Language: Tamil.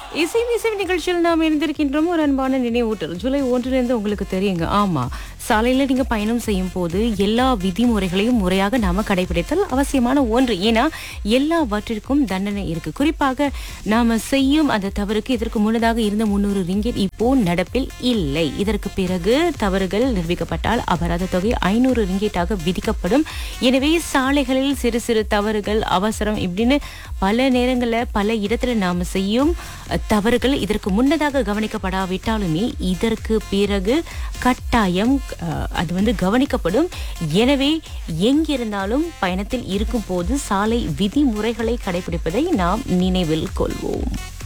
இசை இசை நிகழ்ச்சியில் நாம் இருந்திருக்கின்றோம் ஒரு அன்பான நினைவூட்டல் ஜூலை ஒன்றிலிருந்து உங்களுக்கு தெரியுங்க ஆமா சாலையில நீங்க பயணம் செய்யும் போது எல்லா விதிமுறைகளையும் முறையாக நாம கடைபிடித்தல் அவசியமான ஒன்று ஏன்னா எல்லாவற்றிற்கும் தண்டனை இருக்கு குறிப்பாக நாம செய்யும் அந்த தவறுக்கு இதற்கு முன்னதாக இருந்த முன்னூறு ரிங்கெட் இப்போ நடப்பில் இல்லை இதற்கு பிறகு தவறுகள் நிரூபிக்கப்பட்டால் அபராத தொகை ஐநூறு ரிங்கெட்டாக விதிக்கப்படும் எனவே சாலைகளில் சிறு சிறு தவறுகள் அவசரம் இப்படின்னு பல நேரங்களில் பல இடத்துல நாம செய்யும் அஹ், தவறுகள் இதற்கு முன்னதாக கவனிக்கப்படாவிட்டாலுமே இதற்கு பிறகு கட்டாயம் அஹ், அது வந்து கவனிக்கப்படும் எனவே எங்கிருந்தாலும் பயணத்தில் இருக்கும் போது சாலை விதிமுறைகளை கடைபிடிப்பதை நாம் நினைவில் கொள்வோம்